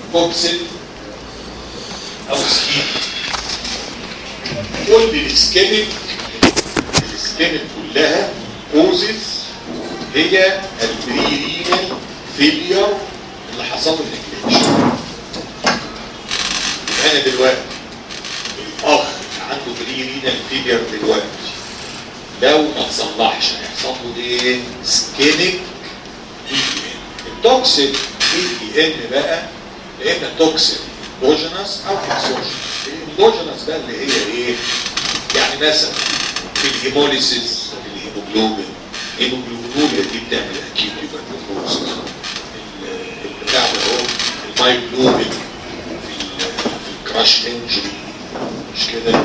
توكسين او سكين كل السكينك السكينك كلها كوزز هي البريرينال فيلير اللي حصل له الانجليشن انا دلوقتي الاخ اللي عنده بريرينال فيلير دلوقتي لو ما تصلحش هيحصل له ايه؟ سكينك التوكسين اي ان بقى يا اما توكسين اندوجينس او اكسوجينس الاندوجينس بقى اللي هي ايه؟ يعني مثلا في الهيموليسيس في الهيموجلوبين الهيموجلوبين دي بتعمل اكيد تيوبركلوز البتاع ده اهو المايجلوبين في ال- في الكراش انجري مش كده؟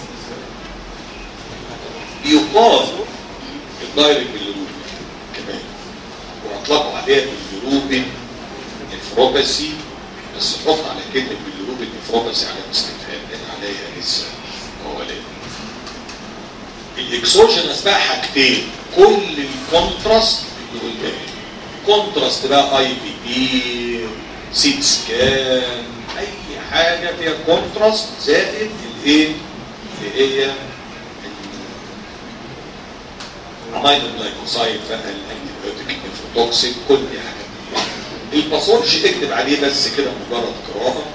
يقال الدايركت بالروبين كمان واطلقوا عليها بالروبين نفروباسي بس حط على كلمه بالروبين نفروباسي على استفهام لان عليها لسه قوالين الاكسوجينس بقى حاجتين كل الكونتراست اللي قدامي كونتراست بقى اي بي بي سيت سكان اي حاجه فيها كونتراست زائد الايه اللي هي الامينو جلايكوسايد بقى الانتيبيوتيك نيفروتوكسيك كل دي حاجات دي. الباثولوجي اكتب عليه بس كده مجرد قراءه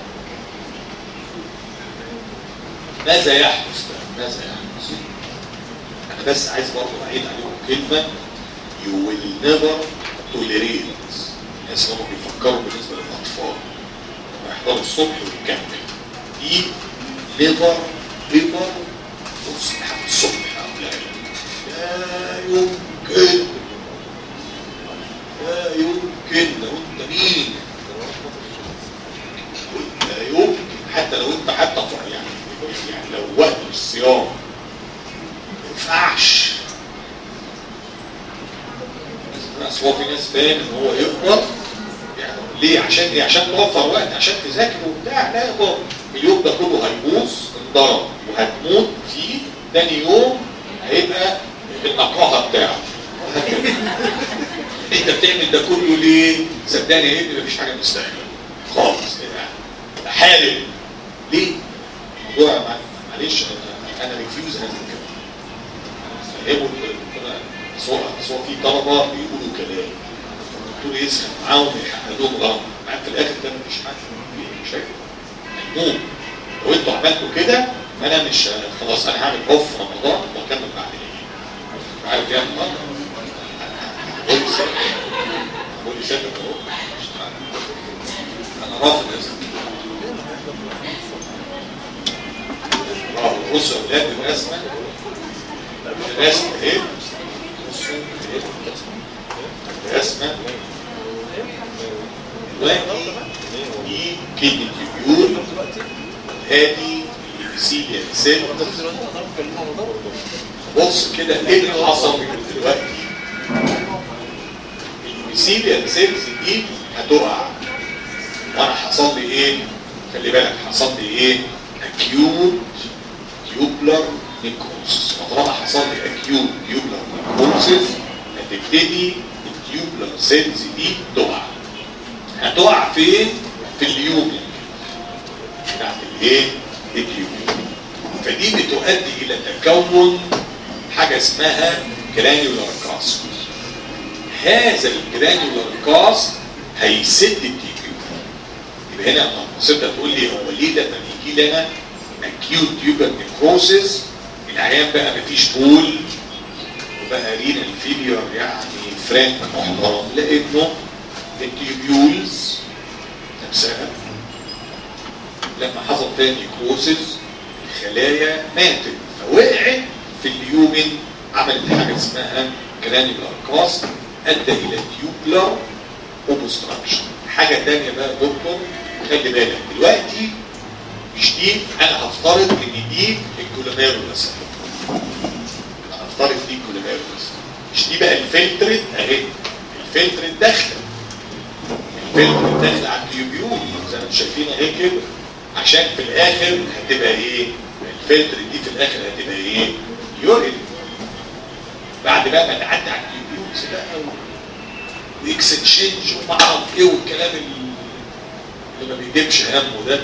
ماذا يحدث بقى ماذا يحدث انا بس عايز برضه اعيد عليكم كلمه you will never tolerate الناس هم بيفكروا بالنسبه للاطفال لما يحضروا الصبح ويكمل دي نيفر نيفر بص لحد الصبح أو لا يمكن لا يمكن لو انت مين لا يمكن حتى لو انت حتى ف- يعني يعني لو وقت الصيام ما ينفعش بس هو في ناس فاهم ان هو يفطر يعني ليه عشان ايه عشان توفر وقت عشان تذاكر وبتاع لا يضر اليوم ده كله هيبوظ انضرب وهتموت فيه تاني يوم هيبقى النقاهه بتاعه انت بتعمل ده كله ليه؟ صدقني يا ابني مفيش حاجه مستاهله خالص يعني حارب ليه؟ الموضوع مع- معلش انا انا ريفيوز هذا الكلام فهموا صور صور في طلبه بيقولوا كلام الدكتور يسخن معاهم يحقق لهم غلط معاك في الاخر ده مفيش حاجه مش هيك هيموت لو انتوا عملتوا كده انا مش خلاص انا هعمل اوف رمضان واكمل بعدين عارف يعني ما قول لي سابق قول لي سابق اهو انا رافض هذا رافض بصوا يا اولاد الرسمه الرسمه ايه بصوا ايه الرسمه دلوقتي دي كدني تيبيول ادي الابيثيليال سيل بص كده ايه اللي حصل دلوقتي الابيثيليال سيلز دي هتقع وانا حصل لي ايه خلي بالك حصل لي ايه اكيوت تيوبلر نيكروس وطالما حصل لي اكيوت تيوبلر نيكروسيس هتبتدي التيوبلر سيلز دي تقع هتقع فين في اليومن بتاعت الايه اليومن فدي بتؤدي الى تكون حاجه اسمها جرانيولار كاست هذا الجرانيولار كاست هيسد التيوب يبقى هنا لما تصدق تقول لي هو ليه لما بيجي لي انا اكيوت تيوبر نيكروسيس العيان بقى مفيش بول وبقى رينا الفيليور يعني فرانك محترم لانه التيوبيولز نفسها لما حصل فيها نيكروسيس الخلايا ماتت فوقعت في اليومن عملت حاجه اسمها جرانيولار كاست ادى الى تيوبلر اوبستراكشن حاجه ثانيه بقى يا دكتور خلي بالك دلوقتي مش دي انا هفترض ان دي الكولوميرولس انا هفترض دي الكولوميرولس مش دي بقى الفلترت اهي الفلترت داخله الفلترت داخله على التيوبيول زي ما انتم شايفين اهي كده عشان في الاخر هتبقى ايه الفلتر دي في الاخر هتبقى ايه يورين بعد بقى ما تعدي على التيوبيولز بقى واكستشينج وما اعرف ايه والكلام ال- اللي ما بيجيبش همه ده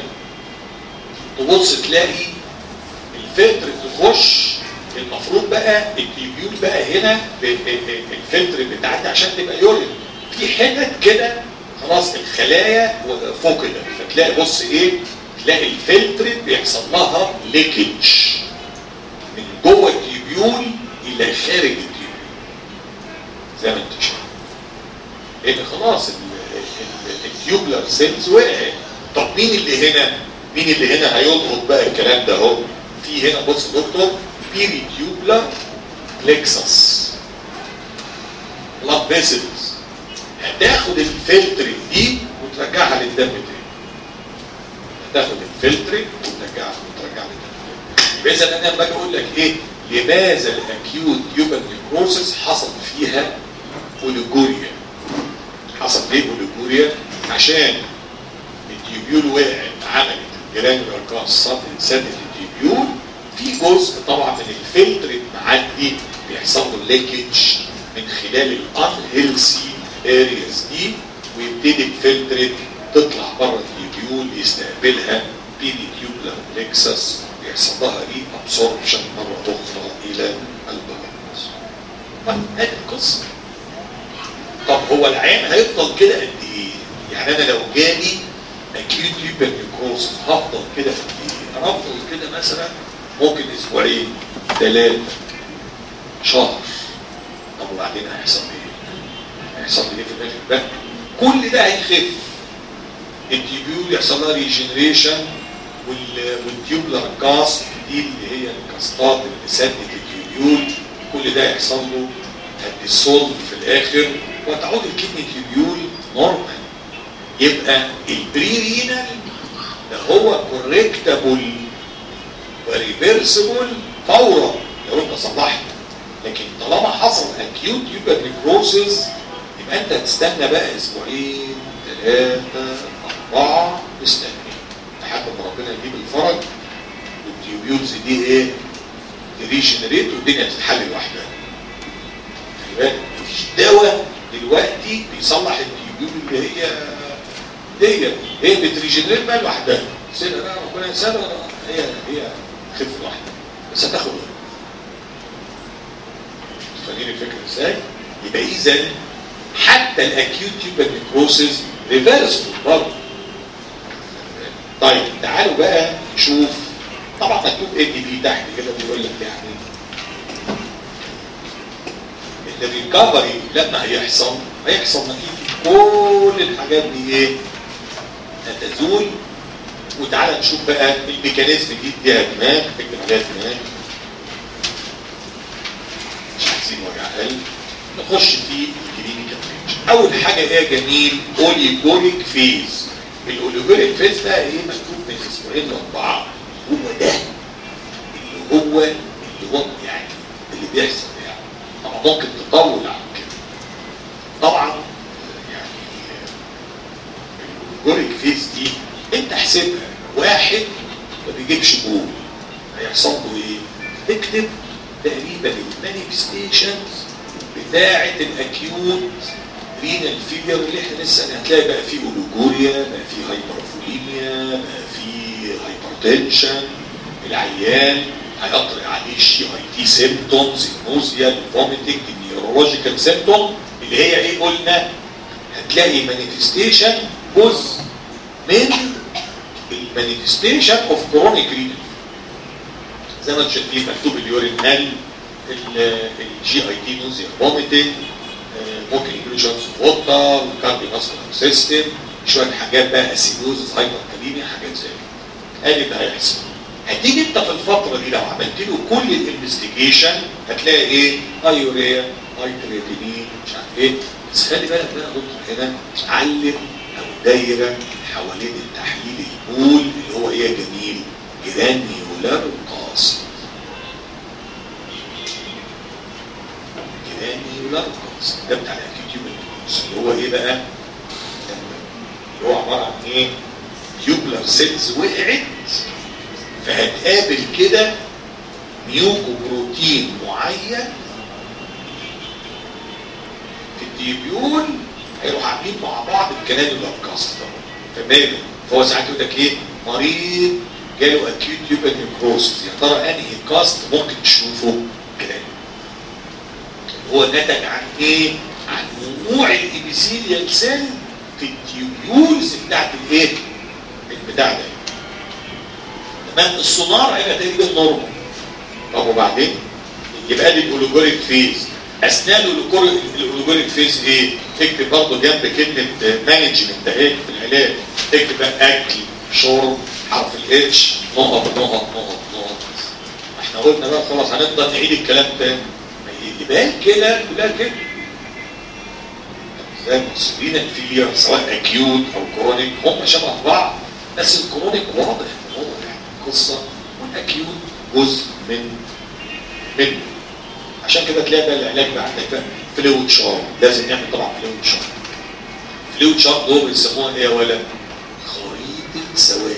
تبص تلاقي الفلتر تخش المفروض بقى التيبيول بقى هنا ب- ب- ب- الفلتر بتاعتي عشان تبقى يورين في حتت كده خلاص الخلايا فوق كده فتلاقي بص ايه تلاقي الفلتر بيحصل لها ليكج من جوه التيبيول الى خارج التيبيول زي ما انت شايف لان خلاص ال- ال- التيوبلر سيلز وقعت طب مين اللي هنا مين اللي هنا هيضغط بقى الكلام ده اهو في هنا بص يا دكتور بيري تيوبلر بلكسس بلاد فيسلز هتاخد الفلتر دي وترجعها للدم تاني هتاخد الفلتر وترجعها وترجعها للدم تاني اذا انا لما اجي اقول لك ايه لماذا الاكيوت تيوبر نيكروسس حصل فيها اوليجوريا حصل ليه اوليجوريا عشان التيوبيول وقعت عملت الجرانيولار كاس سدت التيوبيول في جزء طبعا من الفلتر المعدي بيحصل له ليكج من خلال الان هيلسي ارياز دي ويبتدي الفلتر تطلع بره التيوبيول يستقبلها بيدي تيوبلر بلكسس بيحصل لها ري ابسوربشن مره اخرى الى البلد. طيب هذه القصه طب هو العين هيفضل كده قد ايه؟ يعني انا لو جالي اكيوت ليبر نيكروز هفضل كده قد ايه؟ انا هفضل كده مثلا ممكن اسبوعين ثلاثه شهر طب وبعدين هيحصل ايه؟ هيحصل ايه في الاخر بقى؟ كل ده هيخف التيبيول يحصل لها ريجنريشن والتيوبلر كاست دي اللي هي الكاستات اللي سدت التيبيول كل ده يحصل له هتديسولف في الاخر وتعود الكدني تيبيول نورمال يبقى البري رينال ده هو كوريكتابل وريفرسبل فورا لو انت صلحت لكن طالما حصل اكيوت يبقى نيكروسز يبقى انت تستنى بقى اسبوعين ثلاثة أربعة مستني لحد ما ربنا يجيب الفرج والتيوبيولز دي ايه؟ تريجنريت والدنيا تتحل لوحدها. خلي بالك مفيش دواء دلوقتي بيصلح التيوبيول اللي هي دي هي بتريجنريت بقى لوحدها. سنة بقى ربنا يسامح هي هي خف لوحدها بس هتاخد وقت. فاهمين الفكره ازاي؟ يبقى اذا حتى الاكيوت تيوبر نيكروسيس ريفرسبل برضه. طيب تعالوا بقى نشوف طبعا مكتوب ان دي تحت كده بيقول لك يعني ان الريكفري لما هيحصل هيحصل نتيجه كل الحاجات دي ايه؟ هتزول وتعالى نشوف بقى الميكانيزم دي اديها دماغ اكتب عليها دماغ مش عايزين وجع قلب نخش في الكلينيكال رينج اول حاجه ايه يا جميل اوليجوريك فيز الاوليجوريك فيز ده ايه مكتوب من اسبوعين لاربعه هو ده اللي هو اللي هو يعني اللي بيحصل يعني طبعا ممكن تطول عن كده طبعا يعني الاوليجوريك فيز دي انت احسبها واحد ما بيجيبش جول هيحصل له ايه؟ اكتب تقريبا المانيفستيشنز بتاعه الاكيوت رينال فيلير اللي احنا لسه هتلاقي بقى فيه اولوجوريا بقى فيه هايبرفوليميا بقى فيه هايبرتنشن العيان هيطرق عليه الشي اي تي سيمبتومز النوزيا الفوميتنج النيورولوجيكال سيمبتوم اللي هي ايه قلنا هتلاقي مانيفستيشن جزء من المانيفستيشن اوف كرونيك رينال زي ما انتم شايفين مكتوب اليورين هل الجي اي تي نوزيا فوميتنج ممكن يجيله شويه ووتر كارديو فاسكولار سيستم شويه حاجات بقى اسيدوزس هايبر كاليميا حاجات زي كده ادي ده هيحصل هتيجي انت في الفتره دي لو عملت له كل الانفستيجيشن هتلاقي ايه ايوريا هاي كرياتينين مش عارف ايه بس خلي بالك بقى يا دكتور هنا علم او دايره حوالين التحليل البول اللي هو ايه يا جميل جرانيولار قاصر جرانيولار قاصر ده بتاع الاكيوت اللي هو ايه بقى اللي هو عباره عن ايه تيوبلر سيلز وقعت فهتقابل كده ميوكو بروتين معين في التيبيول هيروحوا عاملين مع بعض الكنال الابكاست فماله فهو ساعات يقول لك ايه مريض جاله اكيوت تيوبال نيكروسس يا ترى انهي كاست ممكن تشوفه كده هو نتج عن ايه؟ عن وقوع الابيثيليال سيل في التيوبيولز بتاعت الايه؟ البتاع ده تمام السونار هيبقى تقريبا نورمال طب وبعدين يبقى دي الاولوجوريك فيز اثناء الاولوجوريك فيز ايه؟ تكتب برضه جنب كلمه مانجمنت اهي في العلاج تكتب بقى اكل شرب حرف الاتش نقط نقط نقط نقط احنا قلنا بقى خلاص هنفضل نعيد الكلام تاني يبان كده كلها كده زي المصريين الفيلير سواء اكيوت او كرونيك هم شبه بعض بس الكرونيك واضح ان هو يعني قصه والاكيوت جزء من منه عشان كده تلاقي بقى العلاج بقى عندك بقى فلويد شارت لازم نعمل طبعا فلويد شارت فلويد شارت دول بيسموها ايه يا ولد؟ خريطه سوائل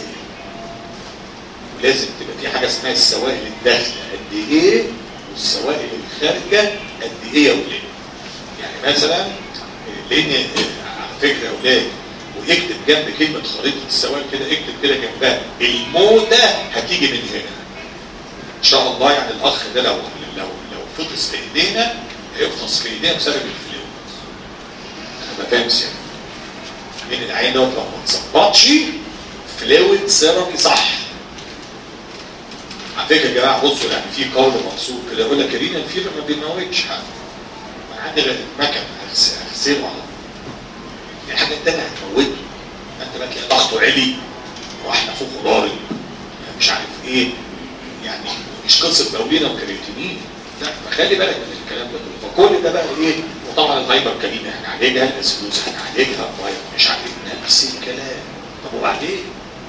ولازم تبقى في حاجه اسمها السوائل الداخله قد ايه والسوائل الخارجه قد ايه يا ولاد يعني مثلا لان على فكره يا ولاد واكتب جنب كلمه خريطه السوائل كده اكتب كده جنبها الموده هتيجي من هنا ان شاء الله يعني الاخ ده لو لو لو فطس في ايدينا هيفطس في ايدينا بسبب الفلويد انا ما فاهمش يعني من العين دوت لو ما اتظبطش فلويد سيرابي صح على فكره يا جماعه بصوا يعني في قول مقصود كده يقول لك رينا الفيلر ما بيموتش حد انا عندي مكن اغسله على يعني حاجه تانية هتموته انت بقى تلاقي ضغطه عالي واحنا فوق ضارب مش عارف ايه يعني مش قصه بولينا وكرياتينين لا فخلي بالك من الكلام ده كله فكل ده بقى ايه وطبعا الهايبر كاليميا هنعالجها الاسيدوز هنعالجها مش عارف نفس الكلام طب وبعدين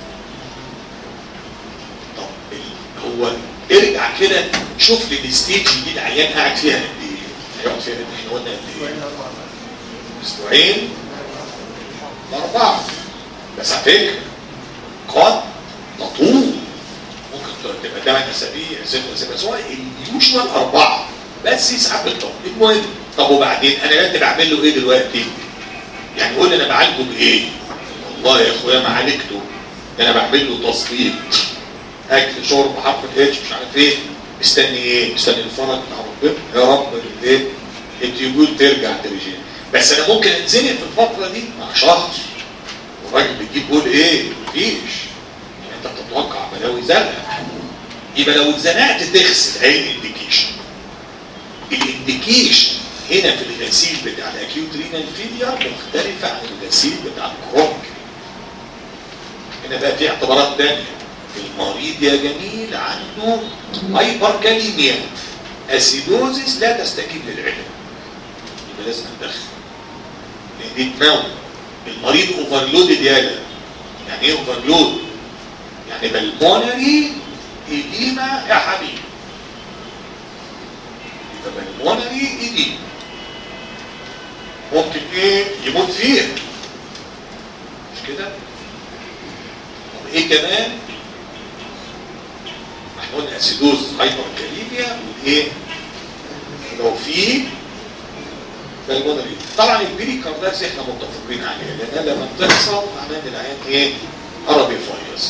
هو ارجع كده شوف لي الستيج دي العيان قاعد فيها قد ايه هيقعد فيها قد ايه احنا قلنا قد ايه اسبوعين اربعه بس على فكره قد تطول ممكن تبقى 8 اسابيع 6 اسابيع بس هو اليوجوال اربعه بس ساعات بتطول المهم طب وبعدين انا دلوقتي بعمل له ايه دلوقتي؟ يعني قول لي انا بعالجه بايه؟ والله يا اخويا ما عالجته انا بعمل له تظبيط اكل شرب حرف الاتش مش عارف ايه مستني ايه مستني الفرج بتاع ربنا يا رب ايه التيوبول ترجع ترجع بس انا ممكن انزنق في الفتره دي مع شهر والراجل بيجيب بول ايه مفيش انت بتتوقع بلاوي زرع يبقى لو اتزنقت تغسل هي الانديكيشن الانديكيشن هنا في الغسيل بتاع الاكيوت رينال فيلير مختلفه عن الغسيل بتاع الكرونيك هنا بقى في اعتبارات ثانيه المريض يا جميل عنده هايبر كاليميا اسيدوزيس لا تستجيب للعلاج يبقى لازم ندخل لان دي تموت المريض اوفرلودد يالا يعني ايه اوفرلود؟ يعني بالمونري ايديما يا حبيبي يبقى بالمونري ايديما ممكن ايه يموت فيها مش كده؟ طب ايه كمان؟ احنا قلنا اسيدوز هايبر كاليميا وايه لو في بالمونري طبعا البيري كارداكس احنا متفقين عليها لان لما بتحصل معناه ان العيان ايه عربي فايروس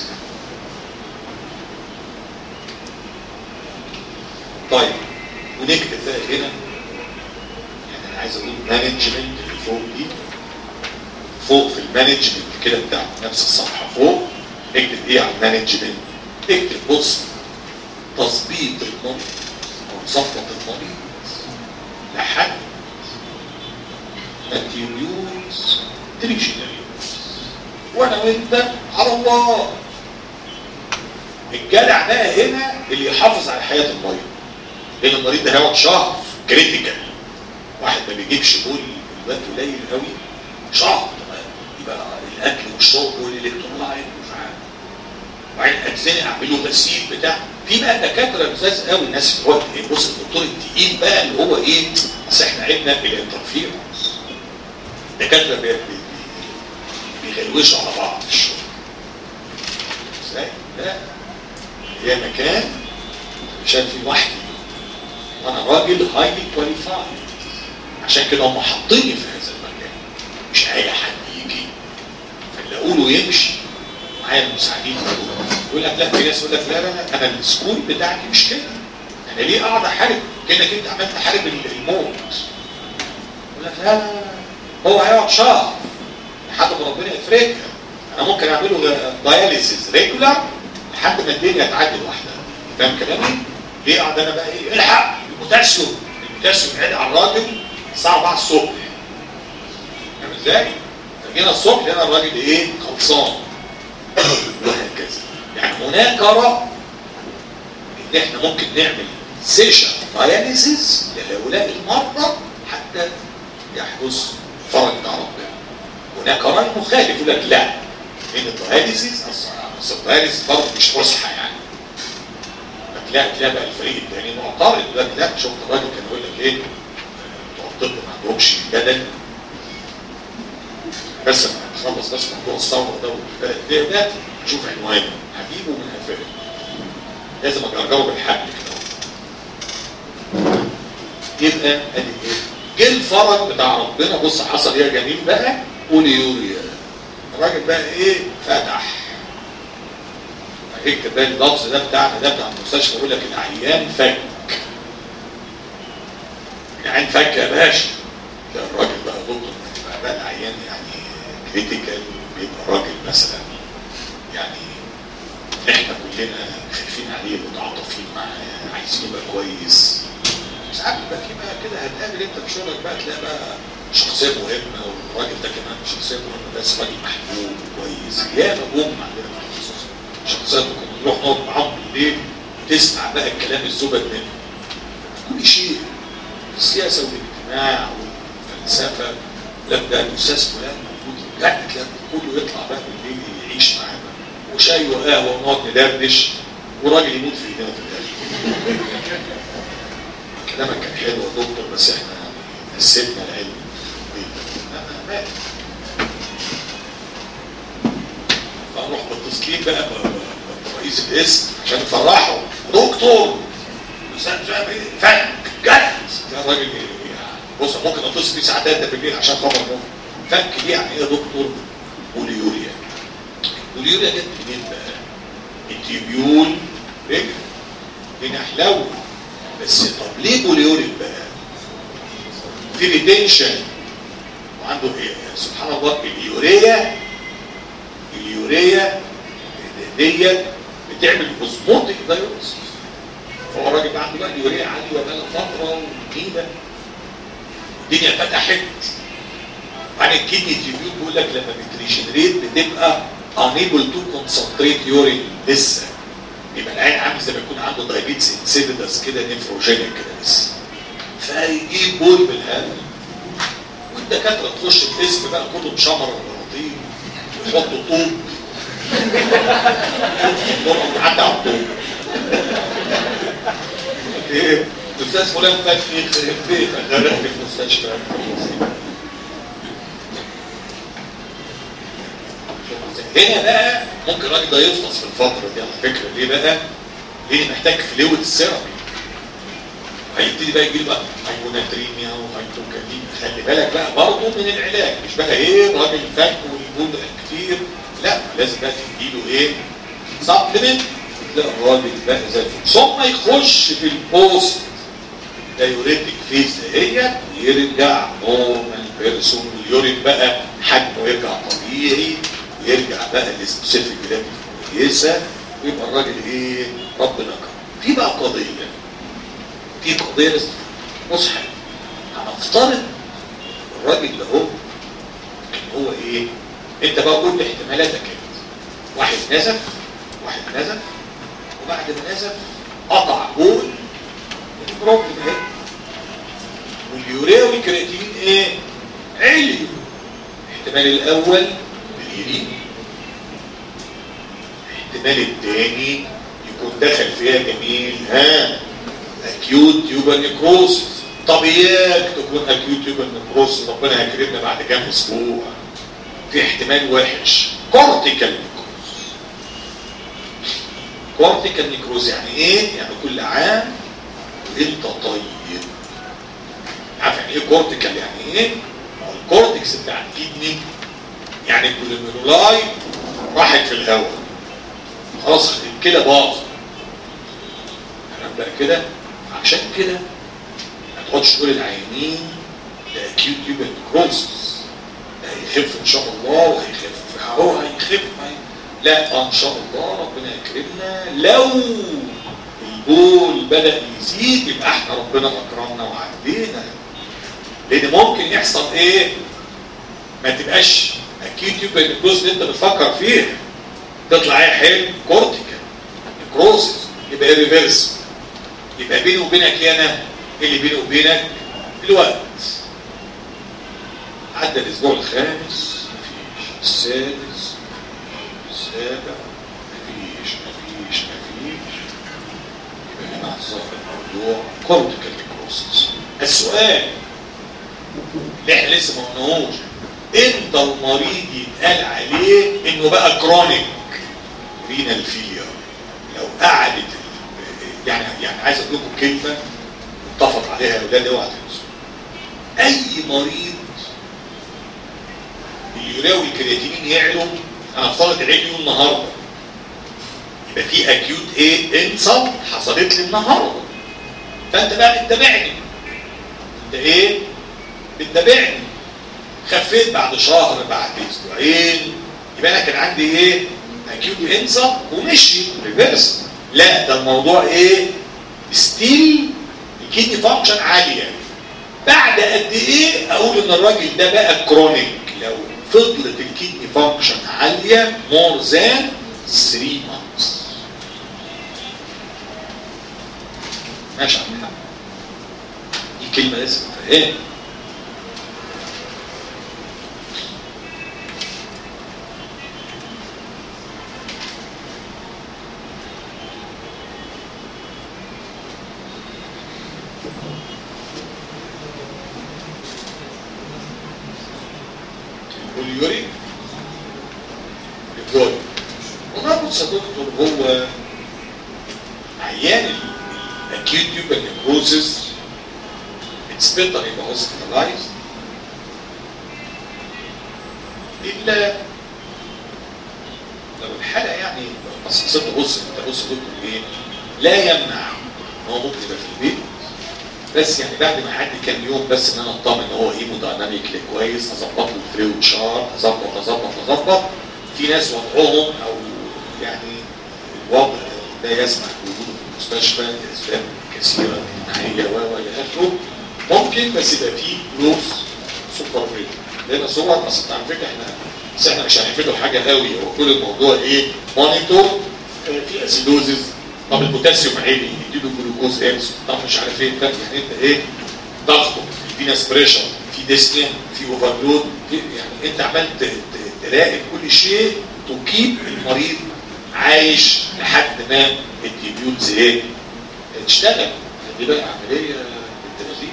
طيب ونكتب بقى هنا يعني انا عايز اقول مانجمنت اللي فوق دي فوق في المانجمنت كده بتاع نفس الصفحه فوق اكتب ايه على المانجمنت اكتب بص تظبيط المريض او صفوة المريض لحد ماتيريوز تريشنريوز وانا وانت على الله الجدع بقى هنا اللي يحافظ على حياة المريض لان المريض ده هيقعد شهر كريتيكال واحد ما بيجيبش بول الوقت قليل قوي شهر يبقى الاكل والشرب والالكترولايت ومش عارف وبعدين اتزنق اعمل له غسيل بتاع في بقى دكاتره لزاز قوي الناس اللي هو إيه، بص الدكتور التقيل بقى اللي هو ايه بس احنا عيبنا الانترفيرنس دكاتره بي- بي- بيغلوشوا على بعض في الشغل ازاي؟ لا هي مكان عشان في وحدي وانا راجل هايلي كواليفايد عشان كده هم حاطيني في هذا المكان مش اي حد يجي فاللي اقوله يمشي معايا المساعدين يقول لك لا في ناس يقول لك لا لا لا انا السكول بتاعتي مش كده انا ليه اقعد احارب كانك انت عمال تحارب الموت يقول لك لا لا لا هو هيقعد شهر لحد ما ربنا يفرجها انا ممكن اعمله داياليسيس ريجولار لحد ما الدنيا تعدي لوحدها فاهم كلامي؟ ليه اقعد انا بقى ايه الحق البوتاسيوم البوتاسيوم عالي على الراجل الساعه 4 الصبح فاهم ازاي؟ فجينا الصبح لقينا الراجل ايه خلصان وهكذا يعني هناك رأي ان احنا ممكن نعمل سيشن داياليسيس لهؤلاء المرضى حتى يحدث فرج مع ربنا هناك رأي مخالف يقول لك لا ان الداياليسيس اصل الداياليسيس برضه مش فسحه يعني لا تلاقي بقى الفريق الثاني معترض يقول لك لا شفت الراجل كان يقول لك ايه بتوع الطب ما عندهمش بدل بس لما نخلص بس موضوع الثوره ده والبلد ده نشوف عنوانه هجيبه من قفاه لازم اجرجره بالحبل كده يبقى ادي ايه جه الفرج بتاع ربنا بص حصل ايه يا جميل بقى بوليوريا الراجل بقى ايه فتح هيك ده اللفظ ده بتاعنا ده بتاع المستشفى يقول لك العيان فك العيان فك يا باشا ده الراجل بقى دكتور بقى, بقى العيان يعني كريتيكال بيبقى راجل مثلا يعني احنا كلنا خايفين عليه متعاطفين معاه عايزين يبقى كويس ساعات بقى في بقى كده هتقابل انت في شغلك بقى تلاقي بقى شخصيه مهمه والراجل ده كمان شخصيه مهمه بس راجل محبوب كويس ياما جم عندنا في التخصص شخصيات كنا نروح نقعد معاهم بالليل تسمع بقى الكلام الزبد منه كل شيء السياسه والاجتماع والفلسفه لا ده الاستاذ فلان موجود لا تلاقي كله يطلع بقى بالليل يعيش معانا وشاي وقهوه ونقعد ندردش وراجل يموت في ايدينا في الاخر كلامك كان حلو يا دكتور بس احنا نسيبنا العلم مات فنروح متصلين بقى برئيس القسم عشان نفرحه دكتور فك جد يا راجل بص ممكن اتصل بيه ساعات ده بالليل عشان خبر نوم فك دي يعني ايه يا دكتور بوليوريا بوليوريا جت منين بقى التيبيول رجل بنحلو بس طب ليه بوليوريك بقى في ريتنشن وعنده ايه سبحان الله اليوريا اليوريا ديت بتعمل اوزموتيك دايوريسيس فهو الراجل ده عنده بقى اليوريا عاليه بقى فتره وجديده الدنيا فتحت وبعدين الكدني تيبيول بيقول لك لما بتريجنريت بتبقى unable to concentrate urine لسه يبقى العين عامل زي ما يكون عنده دايبيتس انسيدس كده نيفروجينيك كده لسه فيجيب بول بالهبل والدكاتره تخش القسم بقى كله مشمر البلاطين ويحطوا طوب طوب عدى على الطوب ايه الاستاذ فلان فات يخرب بيتك غرقت في المستشفى هنا بقى ممكن الراجل ده يفطس في الفتره دي على فكره ليه بقى؟ ليه محتاج فلويد سيرابي هيبتدي بقى يجي له بقى هايبوناتريميا وهايبوكاليميا خلي بالك بقى برضه من العلاج مش بقى ايه راجل فك والبول كتير لا لازم بقى تديله ايه؟ سبلمنت تلاقي الراجل بقى زي الفل ثم يخش في البوست دايوريتك فيز دهيت يرجع نورمال بيرسون واليورين بقى حجمه يرجع طبيعي يرجع بقى للسبيسيفيك جرافيك كويسه ويبقى الراجل ايه ربنا كرم في بقى قضيه في قضيه لازم بص حاجه هنفترض الراجل اللي هو هو ايه انت بقى كل احتمالاتك كده واحد نزف واحد نزف وبعد ما نزف قطع بول البروبلم اهي واليوريا والكرياتين ايه علي الاحتمال الاول اليمين الاحتمال الثاني يكون دخل فيها جميل ها اكيوت تيوبال نيكروس طب اياك تكون اكيوت تيوبال نيكروس ربنا هيكرمنا بعد كام اسبوع في احتمال وحش كورتيكال نيكروز كورتيكال نيكروز يعني ايه؟ يعني كل عام وانت طيب عارف يعني ايه كورتيكال يعني ايه؟ الكورتكس بتاع الكدني يعني البوليميرولاي راحت في الهواء خلاص الكلى باظ تمام بقى كده عشان كده ما تقعدش تقول العيانين ده اكيوت تيوبال كروسس ده هيخف ان شاء الله وهيخف هو هيخف هي... لا ان شاء الله ربنا يكرمنا لو البول بدا يزيد يبقى احنا ربنا اكرمنا وعدينا لان ممكن يحصل ايه ما تبقاش اكيد يبقى الجزء اللي انت بتفكر فيه تطلع ايه حلم كورتيكال نكروسس يبقى ريفيرس يبقى بيني وبينك يا انا ايه اللي بيني وبينك الوقت عدى الاسبوع الخامس مفيش السادس السابع مفيش مفيش مفيش يبقى هنا ظهر الموضوع كورتيكال نكروسس السؤال اللي احنا لسه ما قلناهوش امتى المريض يتقال عليه انه بقى كرونيك رينال فيلير لو قعدت يعني يعني عايز اقول لكم كلمه متفق عليها يا اولاد اوعى تنسوا اي مريض اليوريا والكرياتينين يعلوا انا افترض عيني النهارده يبقى في اكيوت ايه انسل حصلت لي النهارده فانت بقى بتتابعني انت ايه بتتابعني خفيت بعد شهر بعد اسبوعين يبقى انا كان عندي ايه اكيوت انسل ومشي ريفيرس لا ده الموضوع ايه ستيل الكيدني فانكشن عاليه بعد قد ايه اقول ان الراجل ده بقى كرونيك لو فضلت الكيدني فانكشن عاليه مور ذان 3 مانثس ماشي يا عم محمد دي كلمه لازم تفهمها واليوريك الجوي والله بص يا دكتور هو عيان الاكيوت تيوبال نيكروزس اتس بيتر يبقى هوسبيتالايزد الا لو الحاله يعني بس بص بص انت بص يا دكتور ايه لا يمنع ان هو ممكن يبقى في البيت بس يعني بعد ما عدي كام يوم بس ان انا اطمن ان هو هيمودايناميكلي كويس اظبط له الفلويد شارت اظبط اظبط اظبط في ناس وضعهم او يعني الوضع لا يسمح بوجوده في المستشفى لاسباب كثيره اجتماعيه و الى اخره ممكن بس يبقى فيه كلوز سوبرفيجن لان صور اصل على فكره احنا بس احنا مش هنعمل له حاجه قوي هو كل الموضوع ايه مونيتور في اسيدوزز طب البوتاسيوم عالي يديله جلوكوز اكس طب مش عارف ايه يعني انت ايه ضغطه في ناس بريشر في ديسنيا في اوفرلود يعني انت عمال تراقب كل شيء تكيب المريض عايش لحد ما الديبيوتز ايه تشتغل دي بقى عمليه بالتنازيل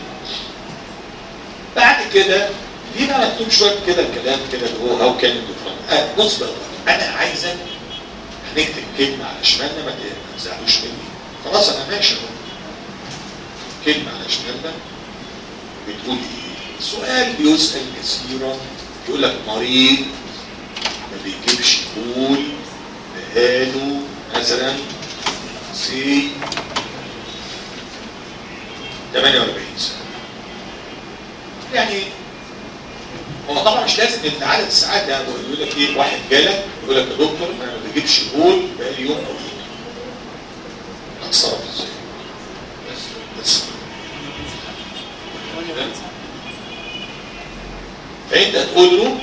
بعد كده دي بقى مكتوب شويه كده الكلام كده اللي هو هاو كان آه بص بقى انا عايزك هنكتب كلمه على شمالنا ما تزعلوش مني خلاص انا ماشي كلمه على شمالنا بتقول ايه سؤال بيسال كثيرا يقول لك مريض ما بيجيبش بول بقاله مثلا سي 48 سنه يعني هو طبعا مش لازم ان عدد الساعات ده يقول لك ايه واحد جالك يقول لك يا دكتور انا ما بجيبش بول بقالي يوم او يومين هتصرف ازاي؟ بس بس فانت تقول له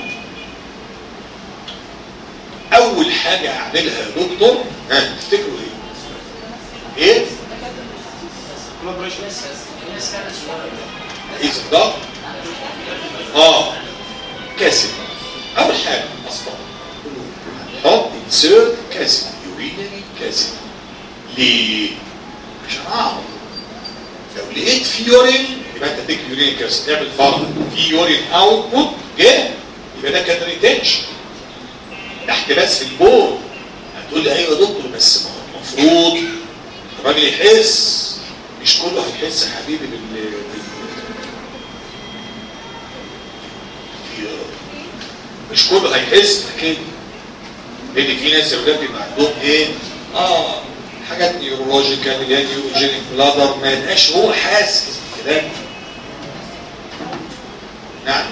اول حاجه اعملها يا دكتور ها تفتكروا ايه؟ ايه؟ قيس الضغط اه كاسب اول حاجه اصلا حط انسيرت كاسب يورينري كاسب ليه عشان اعرف لو لقيت في يورين يبقى انت تكتب يورينري كاسب تعمل فرق في يورين اوتبوت جه يبقى ده كان ريتنشن تحت بس في البول هتقول لي ايوه يا دكتور بس ما هو المفروض الراجل يحس مش كله هيحس يا حبيبي بال مش كله هيحس اكيد لان في ناس يا ولاد بيبقى عندهم ايه اه حاجات نيورولوجيكال اللي هي نيوروجينيك بلادر ما يبقاش هو حاسس بالكلام نعم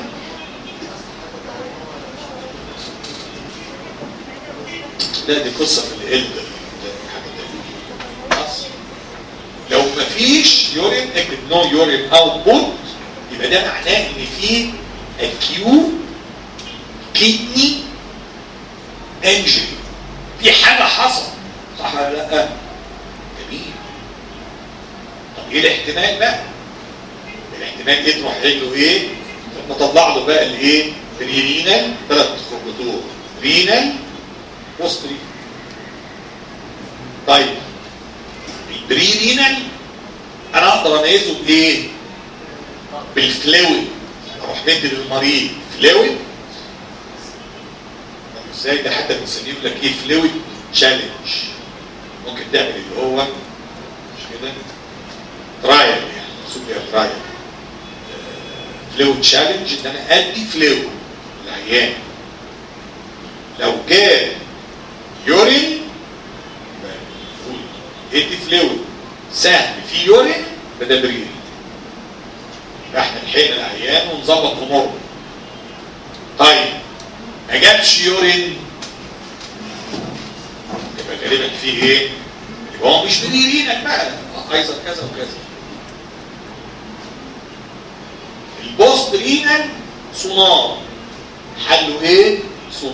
لا دي قصه في القلب حاجه تانية خلاص لو مفيش يورين اكتب نو يورين اوتبوت يبقى ده معناه ان في اكيو كيدني انجري في حاجه حصلت صح ولا لا؟ جميل طب ايه الاحتمال بقى؟ الاحتمال ايه تروح له ايه؟ نطلع له بقى الايه؟ الرينال ثلاث خطوط رينال بوستري طيب البري رينال انا اقدر اميزه بايه؟ بالفلويد اروح مدي للمريض فلويد ازاي ده حتى بنسميه يقول لك ايه فلويد تشالنج ممكن تعمل اللي هو مش كده ترايل يعني مقصود بيها ترايل فلويد تشالنج ان انا ادي فلويد للعيان لو كان يورين ادي فلويد سهل في يورين بدا بريل احنا لحقنا العيان ونظبط اموره طيب ما جابش يورين يبقى غالبا في ايه؟ يبقى هو مش بريرينك بقى ايضا كذا وكذا البوست رينال سونار حله ايه؟ سونار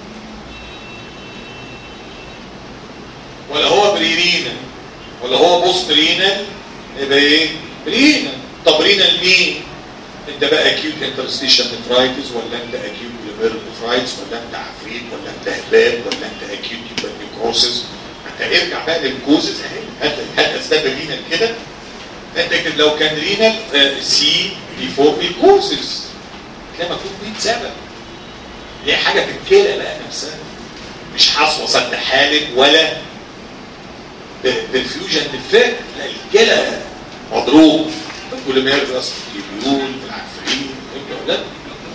ولا هو بريرينال ولا هو بوست رينال يبقى ايه؟ رينال طب رينال مين؟ انت بقى اكيوت انترستيشن نفرايتس ولا انت اكيوت ليفر نفرايتس ولا انت عفريت ولا انت هباب ولا انت اكيوت نيكروسيس انت ارجع بقى للكوزز اهي هات هات اسباب الرينال كده انت اكتب لو كان رينال سي بي 4 نيكروسيس تلاقي مكتوب 100 سبب هي حاجه في الكلى بقى نفسها مش حصوه صد حالب ولا بالفيوجن ديفكت لا الكلى مضروب كل ما يرقص البيول العفريت لا لو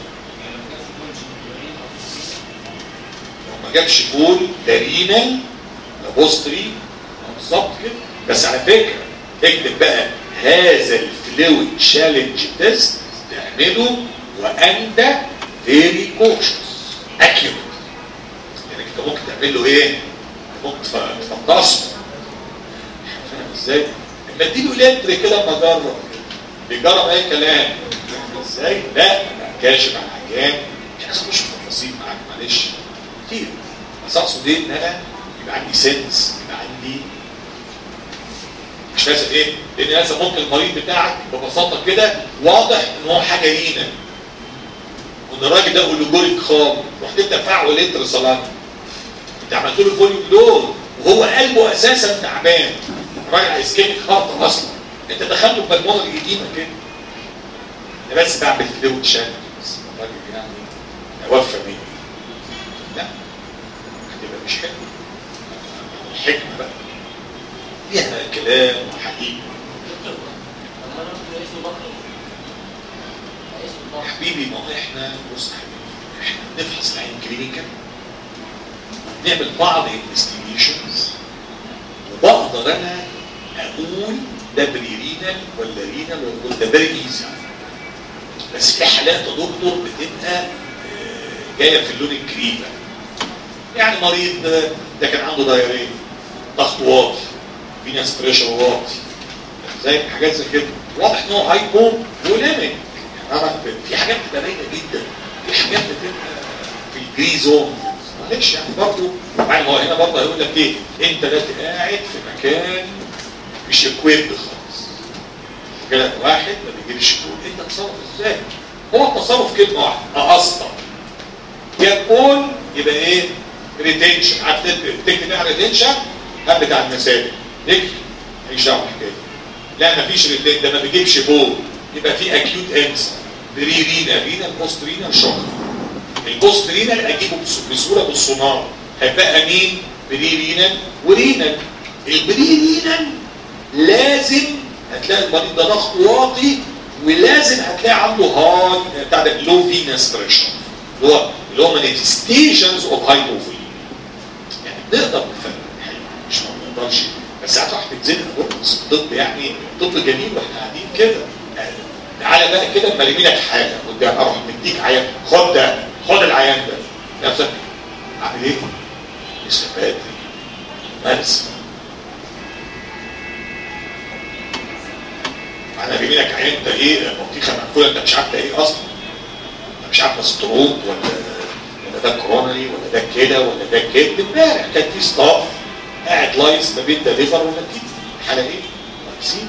ما جابش بول ده رينال ده بوستري بالظبط كده بس على فكره اكتب بقى هذا الفلويد تشالنج تيست تعمله وانت فيري كوشس اكيوريت يعني انت ممكن تعمل له ايه؟ ممكن تفطسه فاهم ازاي؟ اما اديله لتر كده اما اجرب بيجرب اي كلام ازاي؟ لا كاشف على العيان مش عايز اخش في تفاصيل معاك معلش كتير بس اقصد ايه ان انا يبقى عندي سنس يبقى عندي مش لازم ايه؟ لان لازم ممكن المريض بتاعك ببساطه كده واضح ان هو حاجه لينا وان الراجل ده اولوجوريك خام رحت انت دفعه لتر صلاه انت عملت له فوليوم لود وهو قلبه اساسا تعبان الراجل اسكيميك خاطر اصلا انت دخلته في بالمونر القديمه كده انا بس بعمل فلويد شانل بس الراجل يعني توفى مني لا هتبقى مش حلو الحكمه بقى فيها كلام وحقيقه حبيبي ما هو احنا بص يا حبيبي احنا بنفحص العين كلينيكال نعمل بعض انفستيجيشنز وبقدر انا اقول ده بريرينال ولا رينال ولا ده بري ايزي بس في حالات يا دكتور بتبقى جايه في اللون الكريمه يعني مريض ده كان عنده دايريه ضغط واطي في ناس بريشر واطي زي حاجات زي كده واضح ان هو هايبو وليميك في حاجات بتبقى باينه جدا في حاجات بتبقى في الجري زون معلش يعني برضه يعني هو هنا برضه هيقول لك ايه انت دلوقتي قاعد في مكان مش اكويبد خالص كده واحد ما بيجيبش كود انت تصرف ازاي هو التصرف كلمه واحده اقسط يا كول يبقى ايه ريتنشن عارف تكتب ايه ريتنشن هات بتاع المسائل نكتب ماليش دعوه بالحكايه لا مفيش ريتنشن ده ما بيجيبش بول يبقى في اكيوت انسر بري رينا رينا البوست رينا شوك البوست رينال اجيبه بسهوله بالسونار هيبقى مين بري رينال ورينال البري رينال لازم هتلاقي المريض ده ضغط واطي ولازم هتلاقي عنده هاي بتاع ده لو فينس بريشر اللي هو اللي هو مانيفستيشنز اوف هايبوفوليميا يعني نقدر نفرق مش نقدرش بس ساعات واحد بيتزنق بص الطب يعني طب جميل واحنا قاعدين كده يعني تعالى بقى كده اما لك حاجه قدام اروح مديك عيان خد ده خد العيان ده نفسك عامل ايه؟ لسه بدري مارس انا بيجي لك عيان انت ايه بطيخه مقفوله انت مش عارف ده ايه اصلا انت مش عارف ده ستروك ولا ولا ده كورونري ولا ده كده ولا ده كده امبارح كان في ستاف قاعد لايس ما بين ده ليفر ولا كده الحاله ايه؟ لايسين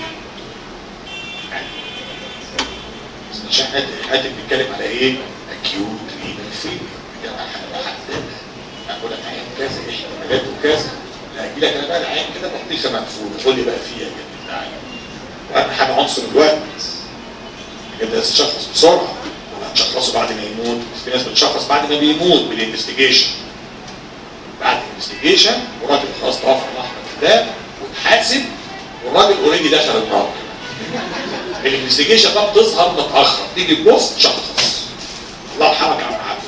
عشان احنا دلوقتي بنتكلم على ايه؟ اكيوت رينال فيلير يا جماعه احنا حد اقول لك عيان كذا احتمالات وكذا لا اجي لك انا بقى العيان كده بطيخه مقفوله قول لي بقى فيها كده تعالى واهم حاجه عنصر الوقت كده تشخص بسرعه ولا هتشخصه بعد ما يموت في ناس بتشخص بعد ما بيموت بالانفستيجيشن بعد الانفستيجيشن والراجل خلاص توفى الاحمر ده وتحاسب والراجل اوريدي دخل النار الانفستيجيشن بقى بتظهر متاخر تيجي تبص تشخص الله يرحمك يا عم عبده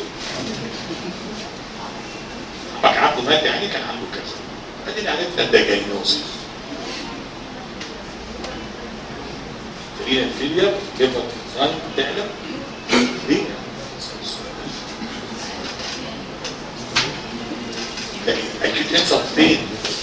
عمك عبده مات يعني كان عنده كذا ادينا عرفنا الدجاجنوزي ترينا الفيلير كيف تنزل تعلم ليه لكن اكيد انسى فين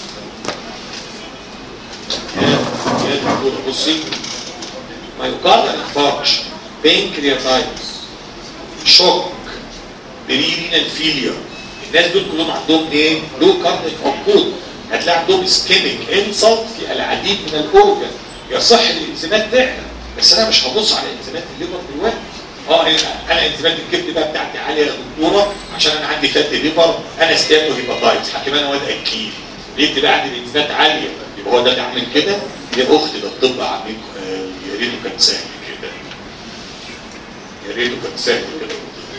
يا يا دكتور بصي مايوكاردال انفاركشن بانكرياتايتس شوك بريرينال فيلير الناس دول كلهم عندهم ايه؟ لو كارديك اوكود هتلاقي عندهم اسكيميك انسلت في العديد من الاورجن يصح الانزيمات تعلى بس انا مش هبص على انزيمات الليفر دلوقتي اه انا انزيمات الكبد بقى بتاعتي عاليه يا دكتوره عشان انا عندي فات ليفر انا ستاتو هيباتايتس حكيم انا واد اكيل ليه بتبقى عندي الانزيمات عاليه يبقى هو ده اللي عامل كده يا اختي ده الطب عامل يا ريته كان سهل كده يا ريته كان سهل كده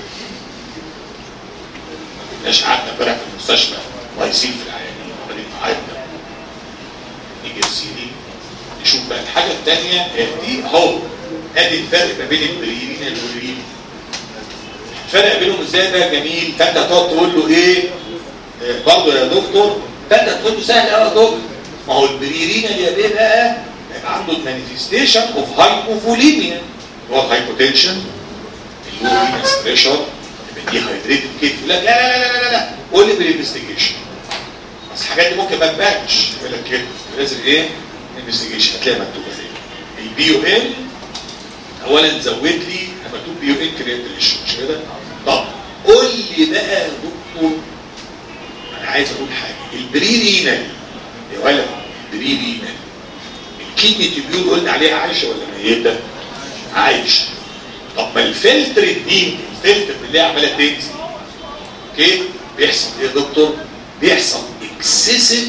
ما كناش قعدنا امبارح في المستشفى لايسين في العيانين وبعدين قعدنا نيجي السيدي نشوف بقى الحاجه الثانيه دي اهو ادي الفرق ما بين البريرين والبريرين الفرق بينهم ازاي بقى جميل فانت هتقعد تقول له ايه برضه يا دكتور فانت هتقول له سهل قوي يا دكتور ما هو البريرين اللي بيه بقى يبقى عنده المانيفستيشن اوف هايبوفوليميا هو الهايبوتنشن اللو بريشر يبقى دي هايدريتد كده يقول لك لا لا لا لا لا قول لي بالانفستيجيشن بس الحاجات دي ممكن ما تبانش يقول لك كده لازم ايه انفستيجيشن هتلاقي مكتوبه فين البي او ان اولا زود لي مكتوب بي او ان كرياتريشن مش كده طب قول لي بقى يا دكتور انا عايز اقول حاجه البري رينال يا ولد بري رينال الكدني تبيول قلنا عليها عايشه ولا ميته عايشه طب ما الفلتر الدين الفلتر اللي هي عماله تنزل اوكي بيحصل ايه يا دكتور بيحصل اكسسيف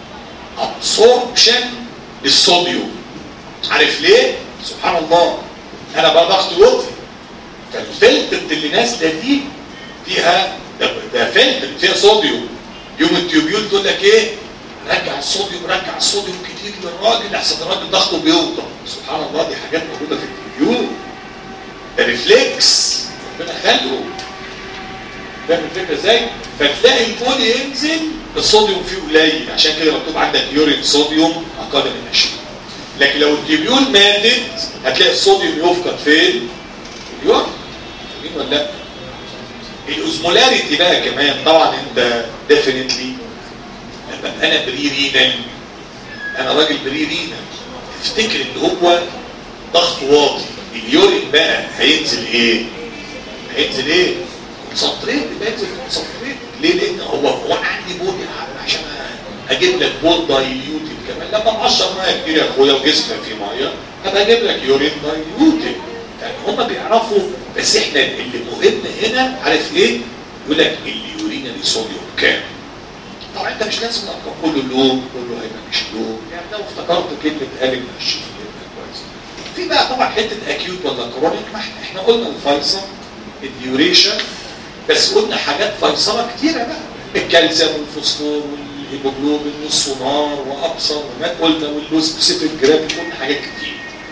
ابسوربشن للصوديوم عارف ليه سبحان الله انا بقى ضغط وطي فالفلتر اللي نازله دي فيها ده, ده فلتر فيها صوديوم يوم التيوبيول تقول لك ايه رجع الصوديوم رجع الصوديوم كتير للراجل احسن الراجل ضغطه بيوطى سبحان الله دي حاجات موجوده في التيوبيول ده ريفلكس ربنا خلقه فاهم الفكره ازاي؟ فتلاقي البول ينزل الصوديوم فيه قليل عشان كده مكتوب عندك يورين صوديوم اقل من 20 لكن لو التيبيول ماتت هتلاقي الصوديوم يفقد فين؟ اليورين فاهمين ولا لا؟ الاوزمولاريتي بقى كمان طبعا انت ديفينتلي لما انا بري رينال انا راجل بري رينال تفتكر ان هو ضغط واطي اليورين بقى هينزل ايه؟ هينزل ايه؟ كونسنتريت بينزل كونسنتريت ليه؟ لان هو هو انا عندي بول يا عم عشان اجيب لك بول دايليوتد كمان لما مقشر ميه كتير يا اخويا وجسمك فيه ميه هبقى اجيب لك يورين دايليوتد يعني هم بيعرفوا بس احنا اللي مهم هنا عارف ايه؟ يقول لك اليورينري صوديوم كام؟ طبعا انت مش لازم الارقام كله لون كله هيبقى مش لون يعني لو افتكرت كلمه قالب من الشيء كويس في بقى طبعا حته اكيوت ولا كرونيك ما احنا احنا قلنا الفيصل الديوريشن بس قلنا حاجات فيصله كتيره بقى الكالسيوم والفوسفور والهيموجلوبين والسونار وابصر وما قلنا واللو سبيسيفيك جراب قلنا حاجات كتير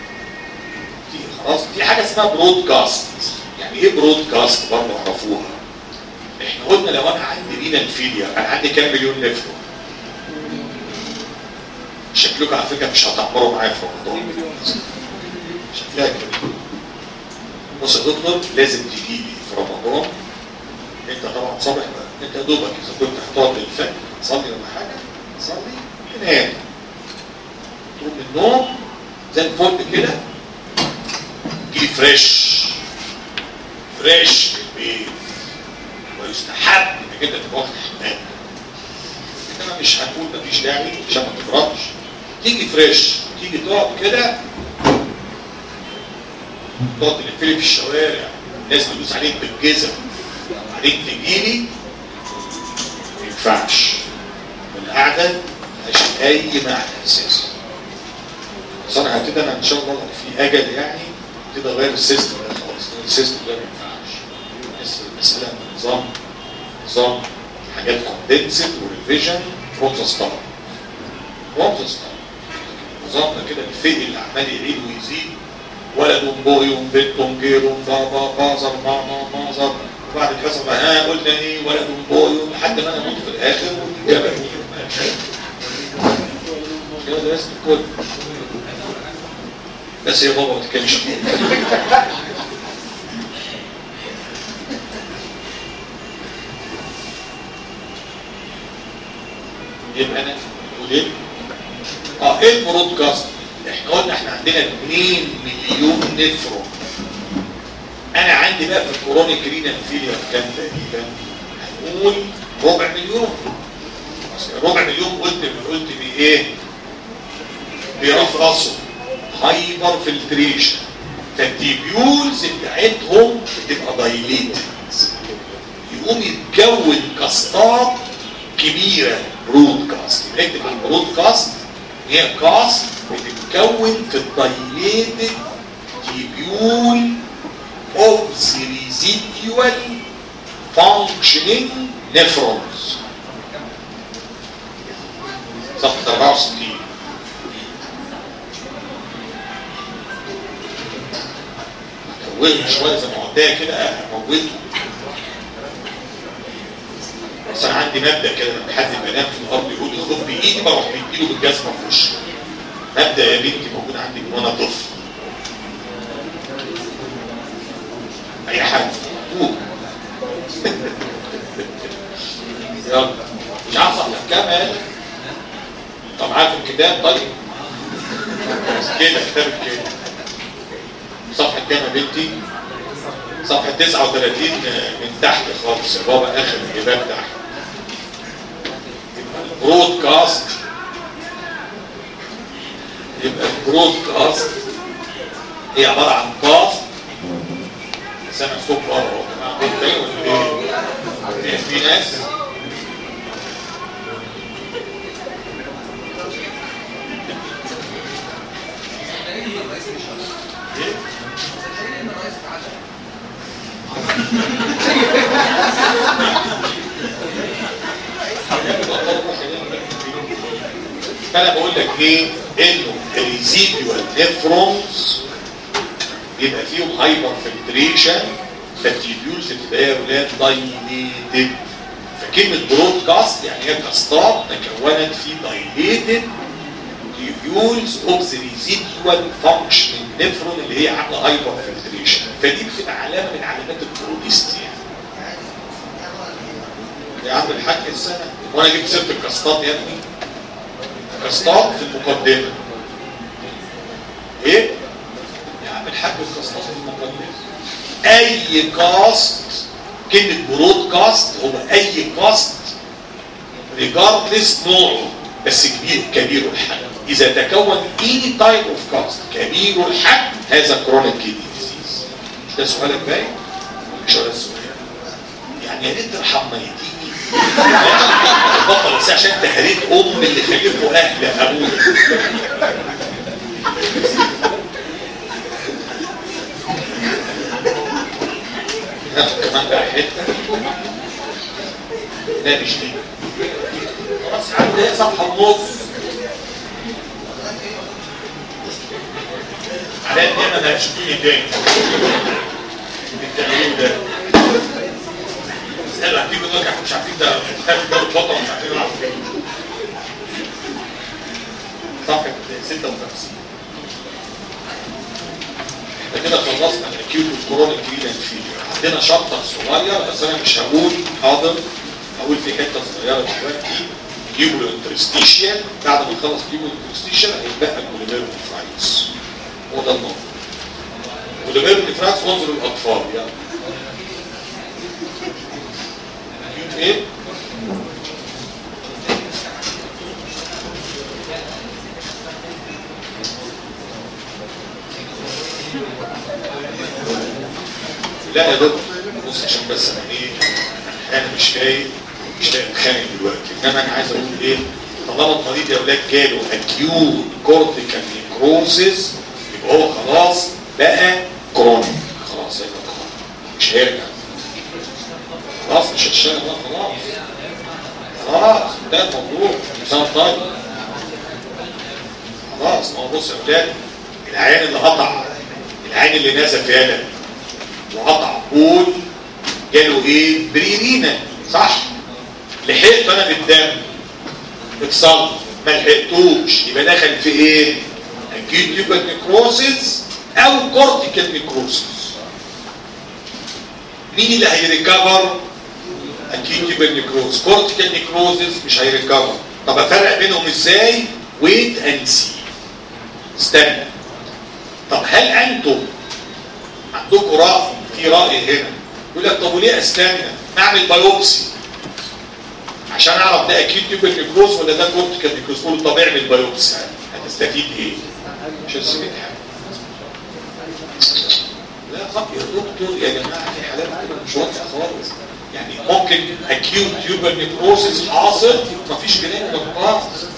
في خلاص في حاجه اسمها برودكاست يعني ايه برودكاست برضه اعرفوها احنا قلنا لو انا عندي رينال فيلير انا عندي كام مليون نفر شكلكم على فكره مش هتعمروا معايا في رمضان شكلها كده بص يا دكتور لازم تجي لي في رمضان انت طبعا صبح بقى انت يا دوبك اذا كنت هتقعد للفجر تصلي ولا حاجه تصلي تنام تقوم من النوم زي الفل كده تجي فريش فريش في البيت ويستحب انك انت تبقى واخد حمام انما مش هنقول مفيش داعي عشان ما تبردش تيجي فريش تيجي تقعد كده تقعد تلفلي في الشوارع الناس تدوس عليك بالجزم عليك تجيلي ما ينفعش والقعده ملهاش اي معنى اساسا بس انا هبتدي انا ان شاء الله لو في اجل يعني ابتدي اغير السيستم ده خالص لان السيستم ده ما ينفعش بس المساله نظام نظام حاجات كوندنسد وريفيجن فروم ذا ستارت فروم ذا ستارت نظامنا كده الفقه اللي عمال يعيد ويزيد ولد بوي بنت جير بابا بازر ماما مازر وبعد الحصه بقى ها قلنا ايه ولد بوي لحد ما انا اموت في الاخر والجبل كده درست الكل بس يا بابا ما تتكلمش يبقى انا بقول ايه؟ اه ايه البرودكاست؟ احنا قلنا احنا عندنا 2 مليون نفرون انا عندي بقى في الكورونيك رينال فيلير كام تقريبا؟ هنقول ربع مليون أصل ربع مليون قلت قلت بايه؟ بيرفرصوا هايبر فلتريشن فالتيبيولز بتاعتهم بتبقى دايليتد يقوم يتكون كاستات كبيره برودكاست نكتب البرودكاست هي كاست بتتكون في الدايليتد تيبيول اوف ذا ريزيديوال فانكشنينج نيفرونز صفحه 64 موته شويه زي ما قلتها كده موته بس انا عندي مبدا كده لما حد بينام في الارض يقول لي خد بايدي بروح مديله بالجزمه في وشه مبدا يا بنتي موجود عندي من وانا طفل اي حد قول يلا مش عارف صح كام قال طب عارف الكتاب طيب كده كتاب كده صفحه كام يا بنتي صفحه 39 من تحت خالص يا بابا اخر الجبال تحت برودكاست يبقى البرودكاست هي عباره عن كاست سامع صوت بره يا جماعه بيت تاني ولا ايه؟ في ناس ايه؟ فانا بقول لك ايه انه الريزيديوال نيفرونز بيبقى فيهم هايبر فلتريشن فالتيبيولز بتبقى يا ولاد دايليتد فكلمه برودكاست يعني هي كاستات تكونت في دايليتد تيبيولز اوف ذا ريزيديوال فانكشنينج نيفرون اللي هي عامله هايبر فلتريشن فدي بتبقى علامه من علامات البروديست يعني يا عم الحاج السنه وانا جبت سيره الكاستات يا ابني كاستات في المقدمه ايه يا عم الحاج الكاستات في المقدمه اي كاست كلمه برودكاست هو اي كاست ريجاردلس نوعه بس كبير كبير الحجم اذا تكون any type of cast كبير الحجم هذا كرونيك كيدني ديزيز مش ده سؤالك باين مش ده السؤال يعني يا ريت ترحم ميتيني بطل بس عشان تهريت ام اللي خلفوا اهل ابوه ناخد كمان بقى حته لا مش دي خلاص عندي ايه صفحه ونص على النعمه ما هتشوفوني تاني التغيير ده اسالوا عن كيف احنا مش عارفين ده خايف ده بتفضل مش عارفين نلعب فين صفحه 56 احنا كده خلصنا الاكيوت والكورونا كرينال فيلير عندنا شابتر صغير بس انا مش هقول حاضر هقول في حته صغيره دلوقتي كيبولو انترستيشيال بعد ما نخلص كيبولو انترستيشيال هيتبقى البوليمير نفرايتس هو ده الموضوع البوليمير نفرايتس انظر الاطفال يلا اكيوت ايه؟ لا يا دكتور بص عشان بس انا ايه انا مش فايق مش فايق اتخانق دلوقتي انما انا عايز اقول ايه طالما المريض يا اولاد جاله اكيوت كورتيكال نيكروزيس يبقى هو خلاص بقى كرونيك خلاص هيبقى كرونيك مش هيرجع خلاص مش هتشتغل بقى خلاص خلاص ده الموضوع انسان طيب خلاص ما هو بص يا اولاد العين اللي قطع العين اللي نزف يالا وقطع بول جاله ايه بريرينا صح لحقت انا بالدم اتصل ما لحقتوش يبقى دخل في ايه اكيد يبقى نيكروسيس او كورتيكال نيكروسيس مين اللي هيريكفر اكيد يبقى نيكروز كورتيكال نيكروزيس مش هيريكفر طب افرق بينهم ازاي ويت اند سي استنى طب هل انتم عندكم رأي في رأي هنا يقول لك طب وليه استنى اعمل بايوبسي عشان اعرف ده اكيد تيوبر نيكروز ولا ده كورتيكال نيكروز قول طب اعمل بايوبسي هتستفيد ايه مش هتستفيد حاجه لا طب يا دكتور يا جماعه في حالات كده مش واضحه خالص يعني ممكن اكيوت تيوبر نيكروزيس حاصل مفيش جنين مقطع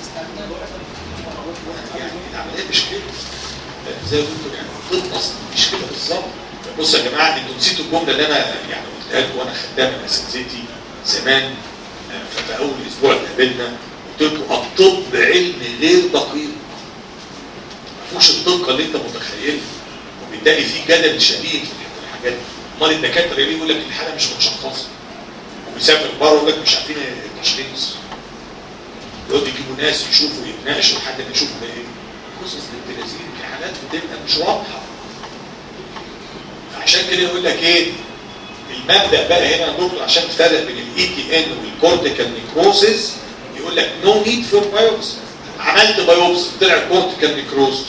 يعني العمليه مش كده زي ما قلت يعني الطب اصلا مش كده بالظبط بص يا جماعه انتوا نسيتوا الجمله اللي انا يعني قلتها لكم وانا خدامه من اساتذتي زمان في اول اسبوع اتقابلنا قلت لكم الطب علم غير دقيق ما فيهوش الدقه اللي انت متخيلها وبالتالي في جدل شديد في الحاجات دي امال الدكاتره ليه يقول لك الحاله مش متشخصه وبيسافر بره يقول لك مش عارفين التشخيص يقعدوا يجيبوا ناس يشوفوا يتناقشوا لحد ما يشوفوا ده ايه قصص بنت لذيذ في حالات بتبقى مش واضحه عشان كده يقول لك ايه المبدا بقى هنا يا دكتور عشان تفرق بين الاي تي ان والكورتيكال نيكروسيس يقول لك نو نيد فور بايوبسي عملت بايوبسي طلع كورتيكال نيكروسيس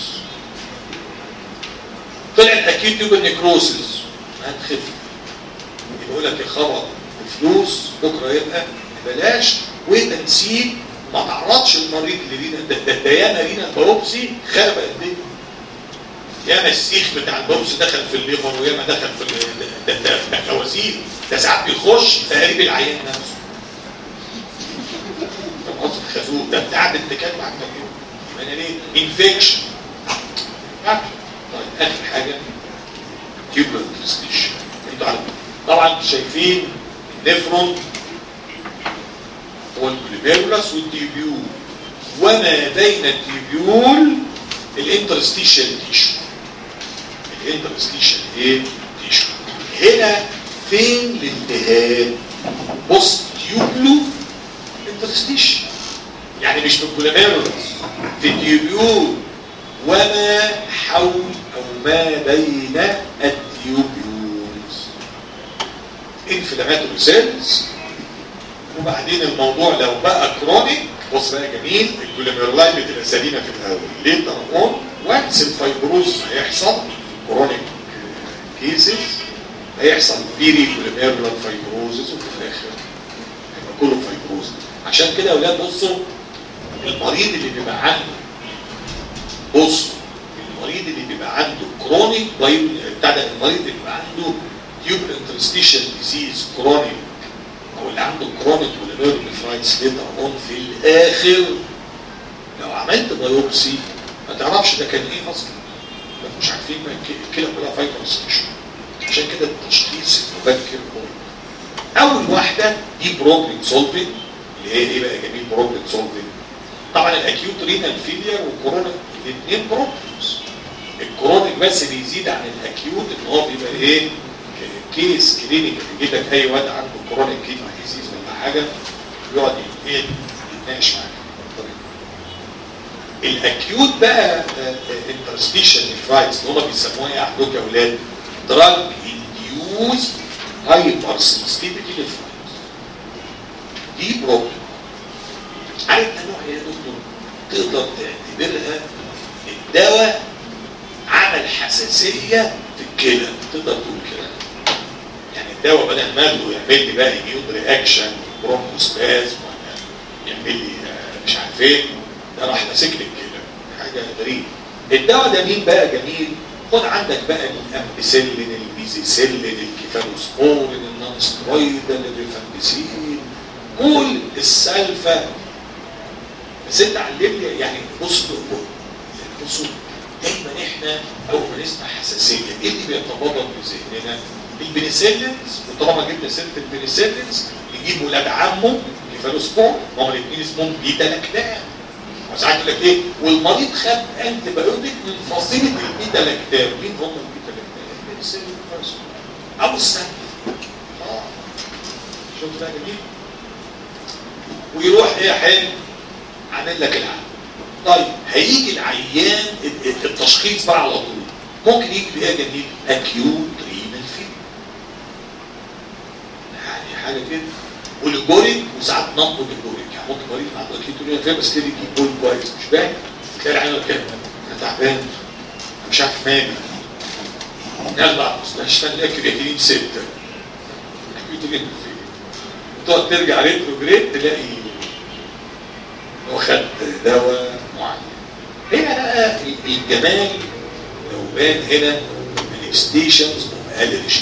طلعت اكيد تيوبر نيكروسيس هتخف يقول لك يا خبر فلوس بكره يبقى بلاش وتنسيب ما تعرضش المريض اللي لينا ده, ده, ده ياما لينا بايوبسي خرب الدنيا ياما السيخ بتاع البوبس دخل في الليفر وياما دخل في ده ده ده كوازير ده ساعات بيخش في قريب العيان نفسه قصد خازوق ده بتاع الاتكال مع الكمبيوتر يبقى انا ليه انفكشن طيب اخر حاجه تيوبر انترستيشن انتوا عارفين طبعا شايفين النفرون هو البوليميرولس والتيبيول وما بين التيبيول الانترستيشن تيشو الانترستيشن ايه تيشو هنا فين الالتهاب بص تيوبلو انترستيشن يعني مش في البوليميرولس في التيبيول وما حول او ما بين التيوبيولز انفلاماتوري سيلز وبعدين الموضوع لو بقى كرونيك بص بقى جميل الجلوميرولاي بتبقى سليمه في الاول ليه ترقون وانس الفايبروز هيحصل كرونيك كيسز هيحصل بيري جلوميرولاي فايبروزز وفي الاخر هيبقى كله فايبروز عشان كده يا اولاد بصوا المريض اللي بيبقى عنده بصوا المريض اللي بيبقى عنده كرونيك بتاع ده المريض اللي بيبقى عنده تيوب انترستيشن ديزيز كرونيك او اللي عنده كرونيك وليبر نفرايتس ليتر اون في الاخر لو عملت بايوبسي ما تعرفش ده كان ايه اصلا ما مش عارفين الكلى كلها فايبرس عشان كده التشخيص المبكر هو اول واحده دي بروبلم سولفنج اللي هي ايه بقى جميل بروبلم سولفنج طبعا الاكيوت رينال فيلير والكورونا الاثنين بروبلمز الكرونيك بس بيزيد عن الاكيوت ان هو بيبقى ايه كيس كلينيك يجيب لك اي واد عنده كرونيك كيدني ديزيز ولا حاجه يقعد ايه يتناقش معاك الاكيوت بقى انترستيشن نفرايتس اللي هم بيسموها ايه عندكم يا اولاد دراج انديوز هايبر سنسيتيفيتي نفرايتس دي بروبلم عارف انواع يا دكتور تقدر تعتبرها الدواء عمل حساسيه في الكلى تقدر تقول كده يعني الدواء بدل ما اخده يعمل لي بقى اميون رياكشن برونكوسباز يعمل لي مش عارف ايه ده راح ماسك لي الكلى حاجه غريبه الدواء ده مين بقى جميل خد عندك بقى الامبيسيلين البيزيسيلين الكيفالوسبورين النون سترويدال الريفامبيسين كل السلفه بس انت علمني يعني بص بصوا دايما احنا اول ما نسمع حساسيه ايه اللي بيتبادر في ذهننا؟ البنسلينز وطالما جبنا سيره البنسلينز نجيب ولاد عمه كيفالوسبور ما هم الاثنين اسمهم بيتا لاكتام وساعات يقول لك ايه والمريض خد انتي بايوتيك من فصيله البيتا لاكتام مين هم البيتا لاكتام؟ البنسلين او السلف اه شفت بقى جميل؟ ويروح ايه حلو عامل لك العمل طيب هيجي العيان التشخيص بقى على طول ممكن يجي بايه جميل اكيوت رينال فيل يعني حاجه كده والجوريك وساعات نمط الجوريك يعني ممكن مريض عنده اكيوت رينال فيل بس كده يجيب بول كويس مش باين تلاقي العيان كده انا تعبان انا مش عارف مالي نرجع المستشفى نلاقي كرياتين سته اكيوت رينال فيل تقعد ترجع ريتروجريد تلاقي واخد دواء معين هنا بقى الجمال لو بان هنا مانيفستيشنز اوف الرجي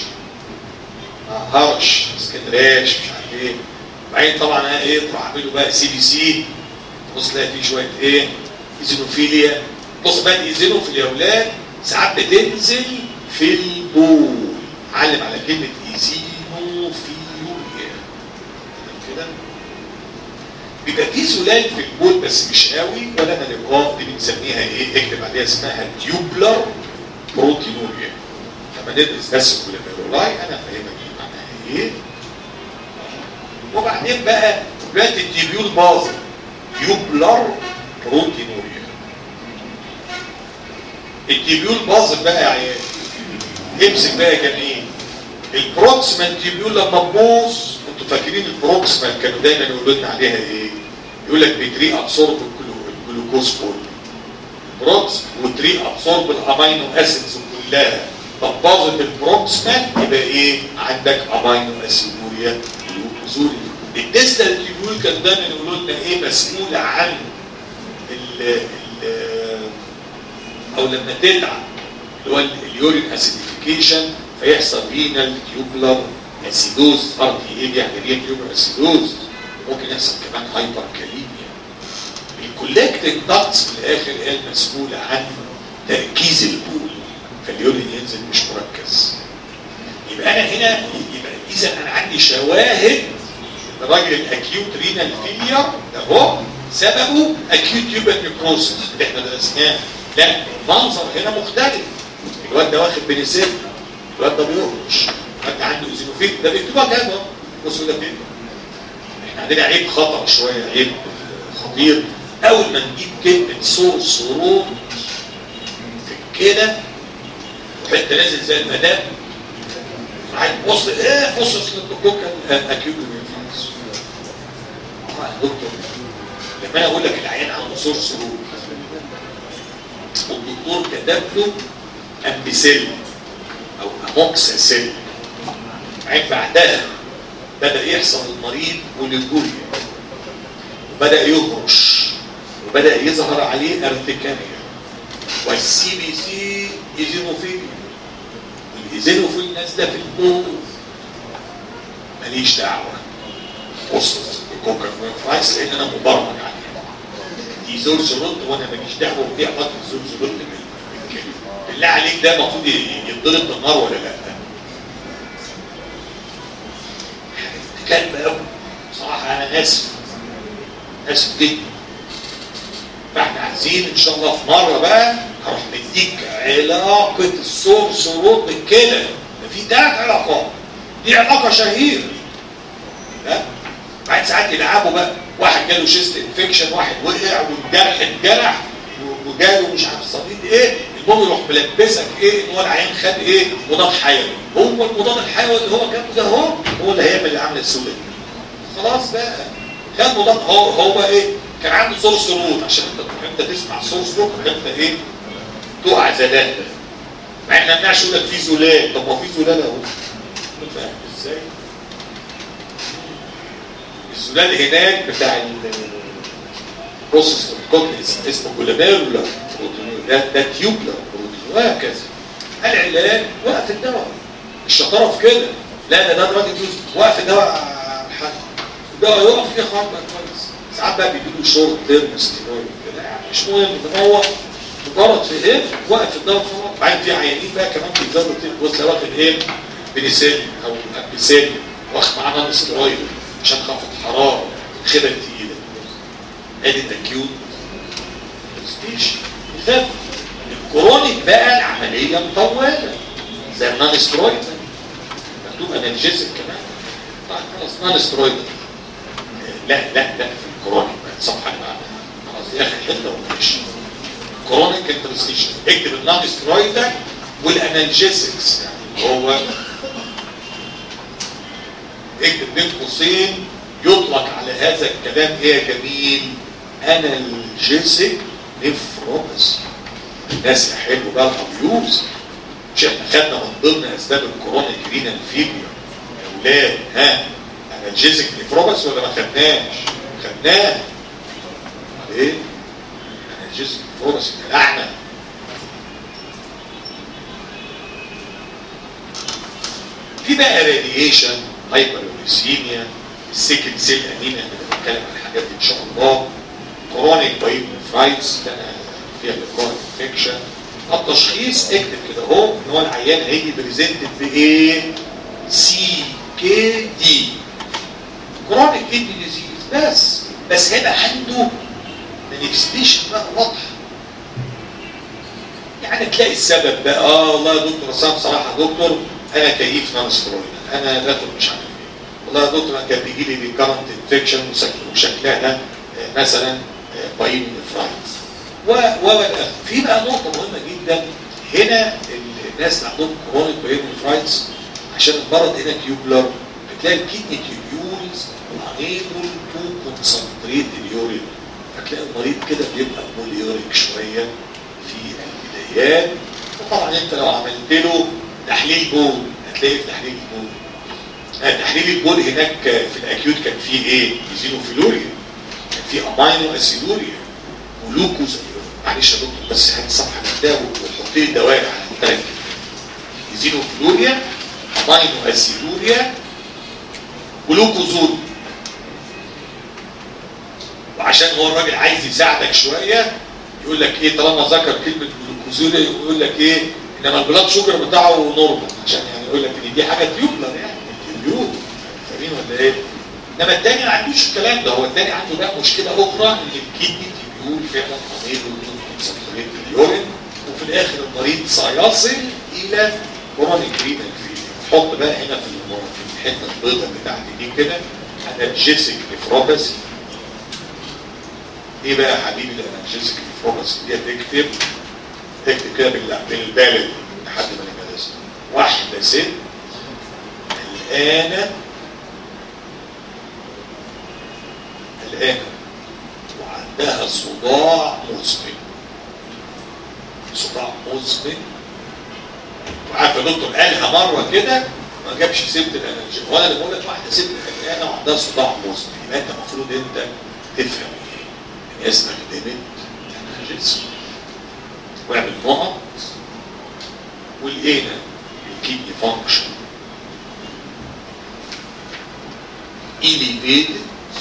هرش اسكندراش مش عارف ايه وبعدين طبعا ايه تروح اعمله بقى سي بي سي تبص تلاقي فيه شويه ايه ايزينوفيليا بص بقى الايزينوفيليا يا اولاد ساعات بتنزل في البول علم على كلمه ايزينوفيليا كده بيبقى في زلال في البول بس مش قوي ولا نلقاه دي بنسميها ايه اكتب عليها اسمها تيوبلر بروتينوريا لما ندرس بس الكوليميرولاي انا فاهمك ايه معناها ايه وبعدين بقى دلوقتي التيبيول باظ تيوبلر بروتينوريا التيبيول باظ بقى يا عيال امسك بقى جميل البروكسيمال تيبيول لما تبوظ انتوا فاكرين البروكسيمال كانوا دايما يقولوا لنا عليها ايه؟ يقول لك بتري ابسورب الجلوكوز كله بروكس وتري ابسورب الامينو اسيدز كلها طب باظت البروكسيمال يبقى ايه؟ عندك امينو اسيدوريا جلوكوزوريا الديستال تيبيول كان دايما يقولوا لنا ايه مسؤول عن ال ال او لما تتعب اللي هو اليورين اسيديفيكيشن فيحصل رينال تيوبلر اسيدوز ار تي ايه بيعمل ايه تيوبلر اسيدوز ممكن يحصل كمان هايبر كاليميا الكولكتنج داكتس في الاخر هي المسؤوله عن تركيز البول فاليورين ينزل مش مركز يبقى انا هنا يبقى اذا انا عندي شواهد الراجل الاكيوت رينال فيلير ده هو سببه اكيوت تيوبر نيكروسس اللي احنا درسناه لا المنظر هنا مختلف الواد ده واخد بنسيب الواد ده بيهرش الواد ده عنده ايزينوفيل ده بيكتبها كده بصوا ده كده احنا عندنا عيب خطر شويه عيب خطير اول ما نجيب كلمه صور صورون في كده وحته نازل زي المدام بص ايه بص اصل الكوكا اكيوت ريفلكس اه يا دكتور لما انا اقول لك العيان عنده صور صورون والدكتور كتب له امبيسيل او اموكساسيل عين بعدها بدا يحصل المريض وليجوريا وبدا يهرش وبدا يظهر عليه ارتكانيا والسي بي سي ايزينوفيليا والايزينوفيل نازله في البول ماليش دعوه بص الكوكا فايس لان انا مبرمج عليه دي زور زرط وانا ماليش دعوه ودي علاقه زور زرط بالله عليك ده المفروض يتضرب بالنار ولا لا؟ كلب قوي صراحه انا اسف اسف جدا فاحنا عايزين ان شاء الله في مره بقى هروح مديك علاقه الصور صورات بالكلى ده في ثلاث علاقات دي علاقه شهيره لا بعد ساعات يلعبوا بقى واحد جاله شيست انفكشن واحد وقع والجرح اتجرح وجاله مش عارف صديد ايه المهم يروح ملبسك ايه ان هو العيان خد ايه مضاد حيوي هو المضاد الحيوي اللي هو كان ده هو هو اللي هيعمل العمله السوداء دي خلاص بقى خد مضاد هو هو بقى ايه كان عنده سورس روت عشان انت تروح انت تسمع سورس روت انت ايه تقع زلال مع ان ما يمنعش يقول لك في زلال طب ما في زلال اهو فاهم ازاي؟ الزلال هناك بتاع البروسيس كومبلكس اسمه جولابيرولار بروتين ده ده تيوبلر بروتين وهكذا العلاج وقف الدواء الشطاره في كده لا ده ده دراج يوز وقف الدواء حد الدواء يقف فيه خلاص بقى كويس ساعات بقى بيجيبوا شورت تيرم ستيرويد كده يعني مش مهم ان هو مجرد في ايه وقف الدواء خلاص بعدين في عيانين بقى كمان بيزودوا بص لو واخد ايه بنسلين او ابيسلين واخد معاه نون ستيرويد عشان خفض حراره خدة تقيلة ادي التكيوت ستيش خف الكرونيك بقى العملية مطولة زي النون سترويد مكتوب انالجيزك كمان طيب خلاص نون سترويد لا لا لا في الكرونيك بقى الصفحة اللي بعدها خلاص دي اخر حته وماشي كرونيك انترستيشن اكتب النون سترويد والانالجيزكس يعني هو اكتب بين قوسين يطلق على هذا الكلام ايه يا جميل انالجيسيك نفروباسي الناس يا حلو بقى الابيوز مش احنا خدنا من ضمن اسباب الكورونيك رينال فيلير يا اولاد ها انالجيسيك نفروباسي ولا ما خدناش؟ خدناه امال ايه؟ انالجيسيك نفروباسي ده لعنه في بقى راديشن هايبروليسيميا السيكل سيل انيميا اللي بنتكلم عن الحاجات دي ان شاء الله كرونيك بايبنفرايتس ده فيها الكرونيك انفكشن التشخيص اكتب كده اهو ان هو العيان هيجي بريزنتد بايه؟ سي كي دي كرونيك كيدني ديزيز بس بس هيبقى عنده مانيفستيشن بقى واضحه يعني تلاقي السبب بقى اه والله يا دكتور حسام صراحه يا دكتور انا كيف نون سترويد انا باخد مش عارف ايه والله يا دكتور انا كان بيجي لي ريكارنت انفكشن وشكلها مثلا باين فرايتس و و في بقى نقطه مهمه جدا هنا الناس اللي عندهم كرونيك باين فرايتس عشان المرض هنا تيوبلر بتلاقي الكدني تيوبيولز unable to concentrate اليورين فتلاقي المريض كده بيبقى بوليوريك شويه في البدايات وطبعا انت لو عملت له تحليل بول هتلاقي في تحليل البول آه تحليل البول هناك في الاكيوت كان فيه ايه؟ زينوفيلوريا كان فيه امينو اسيدوريا ولوكوز معلش يا دكتور بس هات الصفحه ده وحط لي الدوائر على الثلاث زينوفيلوريا امينو اسيدوريا ولوكوزول وعشان هو الراجل عايز يساعدك شويه يقول لك ايه طالما ذكر كلمه جلوكوزوريا يقول لك ايه انما البلاد شوجر بتاعه نورمال عشان يعني يقول لك ان دي حاجه تيوبلر يعني تيوب فاهمين ولا ايه؟ انما الثاني ما عندوش الكلام ده هو الثاني عنده بقى مشكله اخرى ان الكدني تيبيول فعلا قليل كونسنتريت اليورين وفي الاخر المريض سيصل الى كرونيك رينال فيلير حط بقى هنا في في الحته البيضاء بتاعتي دي كده انالجيسيك نفروباسي ايه بقى يا حبيبي الانالجيسيك نفروباسي دي تكتب تكتب كده بالبالغ لحد ما نبقى لازم واحدة ست الآن الآن وعندها صداع مزمن صداع مزمن وعارف يا دكتور قالها مرة كده ما جابش سيره الانرجي وانا اللي بقول لك واحده ست الآن وعندها صداع مزمن يبقى انت المفروض انت تفهم ايه؟ ان هي استخدمت انرجيزم واعمل نقط ولقينا الكيدني فانكشن elevated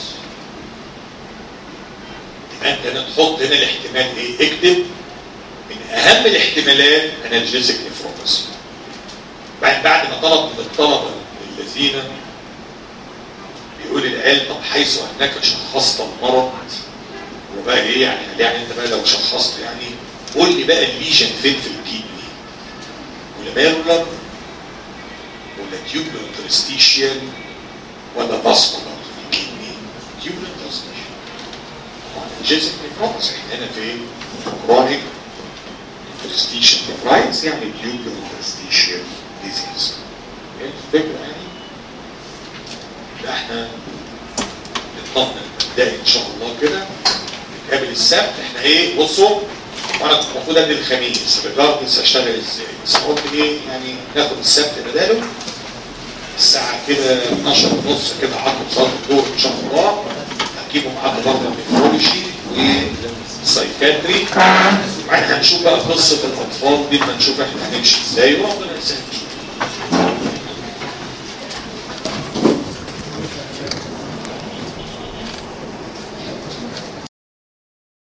يبقى انت هنا تحط هنا الاحتمال ايه؟ اكتب من اهم الاحتمالات انالجيزك نفروباسي بعد بعد ما طلب من الطلبه الذين بيقول العيال طب حيث انك شخصت المرض وبقى ايه يعني يعني انت بقى لو شخصت يعني قول لي بقى الليجن فين في الكيدني ولا ميرولر ولا تيوبلر انترستيشيال ولا باسكولار في الكيدني تيوبلر انترستيشيال انالجيزك نيفروباثي احنا هنا في كرونيك interstitial nephritis يعني tubular interstitial disease ايه الفكرة يعني ده احنا نطمن ده ان شاء الله كده نتقابل السبت احنا ايه بصوا وانا كنت المفروض ادي الخميس ريجاردلس هشتغل ازاي بس قلت ايه يعني ناخد السبت بداله الساعة كده 12 ونص كده عقب صلاة الظهر ان شاء الله هجيبوا معاكم برضه النيفرولوجي والسايكاتري وبعدين هنشوف بقى قصة الأطفال دي ما نشوف احنا هنمشي ازاي وربنا يسهل